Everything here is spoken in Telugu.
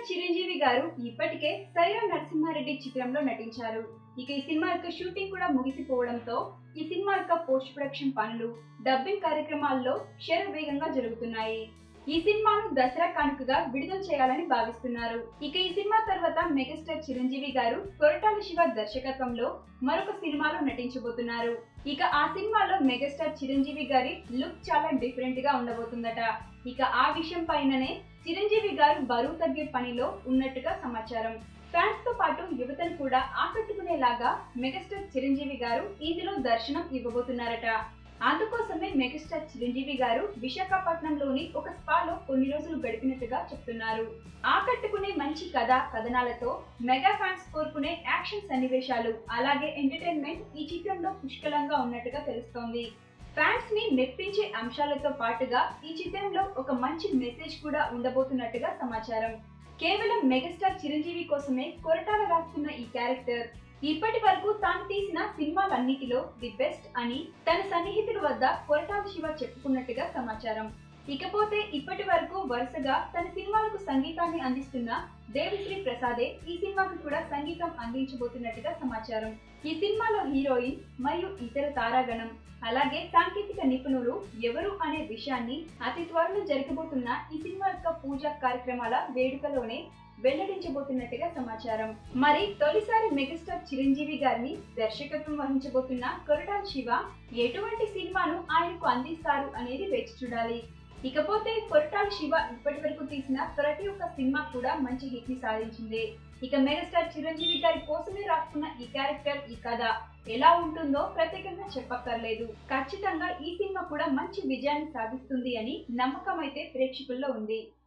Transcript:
చిరంజీవి గారు ఇప్పటికే సైరా నరసింహారెడ్డి చిత్రంలో నటించారు ఇక ఈ సినిమా యొక్క షూటింగ్ కూడా ముగిసిపోవడంతో ఈ సినిమా యొక్క పోస్ట్ ప్రొడక్షన్ పనులు డబ్బింగ్ కార్యక్రమాల్లో శరవేగంగా జరుగుతున్నాయి ఈ సినిమాను దసరా కానుకగా విడుదల చేయాలని భావిస్తున్నారు ఇక ఈ సినిమా తర్వాత మెగాస్టార్ చిరంజీవి గారు కొరటాల శివ దర్శకత్వంలో మరొక సినిమాలో నటించబోతున్నారు ఇక ఆ సినిమాలో మెగాస్టార్ చిరంజీవి గారి లుక్ చాలా డిఫరెంట్ గా ఉండబోతుందట ఇక ఆ విషయం పైననే చిరంజీవి గారు బరువు తగ్గే పనిలో ఉన్నట్టుగా సమాచారం ఫ్యాన్స్ తో పాటు యువతను కూడా ఆకట్టుకునేలాగా మెగాస్టార్ చిరంజీవి గారు ఇందులో దర్శనం ఇవ్వబోతున్నారట అందుకోసమే మెగాస్టార్ చిరంజీవి గారు విశాఖపట్నంలోని ఒక స్పాలో కొన్ని రోజులు గడిపినట్టుగా చెప్తున్నారు ఆకట్టుకునే మంచి కథ కథనాలతో మెగా ఫ్యాన్స్ కోరుకునే యాక్షన్ సన్నివేశాలు అలాగే ఎంటర్టైన్మెంట్ ఈ చిత్రంలో పుష్కలంగా ఉన్నట్టుగా తెలుస్తోంది ఫ్యాన్స్ ని మెప్పించే అంశాలతో పాటుగా ఈ చిత్రంలో ఒక మంచి మెసేజ్ కూడా ఉండబోతున్నట్టుగా సమాచారం కేవలం మెగాస్టార్ చిరంజీవి కోసమే కొరటాల రాస్తున్న ఈ క్యారెక్టర్ ఇప్పటి వరకు తాను తీసిన సినిమాలన్నిటిలో ది బెస్ట్ అని తన సన్నిహితుల వద్ద కొరటాల శివ చెప్పుకున్నట్టుగా సమాచారం ఇకపోతే ఇప్పటి వరకు వరుసగా తన సినిమాలకు సంగీతాన్ని అందిస్తున్న దేవిశ్రీ ప్రసాదే ఈ సినిమాకు కూడా సంగీతం అందించబోతున్నట్టుగా సమాచారం ఈ సినిమాలో హీరోయిన్ మరియు ఇతర తారాగణం అలాగే సాంకేతిక నిపుణులు ఎవరు అనే విషయాన్ని అతి త్వరలో జరగబోతున్న ఈ సినిమా యొక్క పూజా కార్యక్రమాల వేడుకలోనే వెల్లడించబోతున్నట్టుగా సమాచారం మరి తొలిసారి మెగాస్టార్ చిరంజీవి గారిని దర్శకత్వం వహించబోతున్న కొరటాల శివ ఎటువంటి సినిమాను ఆయనకు అందిస్తారు అనేది వేచి చూడాలి ఇకపోతే కొరటాల శివ ఇప్పటి వరకు తీసిన ప్రతి ఒక్క సినిమా కూడా మంచి హిట్ ని సాధించింది ఇక మెగాస్టార్ చిరంజీవి గారి కోసమే రాసుకున్న ఈ క్యారెక్టర్ ఈ కథ ఎలా ఉంటుందో ప్రత్యేకంగా చెప్పక్కర్లేదు ఖచ్చితంగా ఈ సినిమా కూడా మంచి విజయాన్ని సాధిస్తుంది అని నమ్మకం అయితే ప్రేక్షకుల్లో ఉంది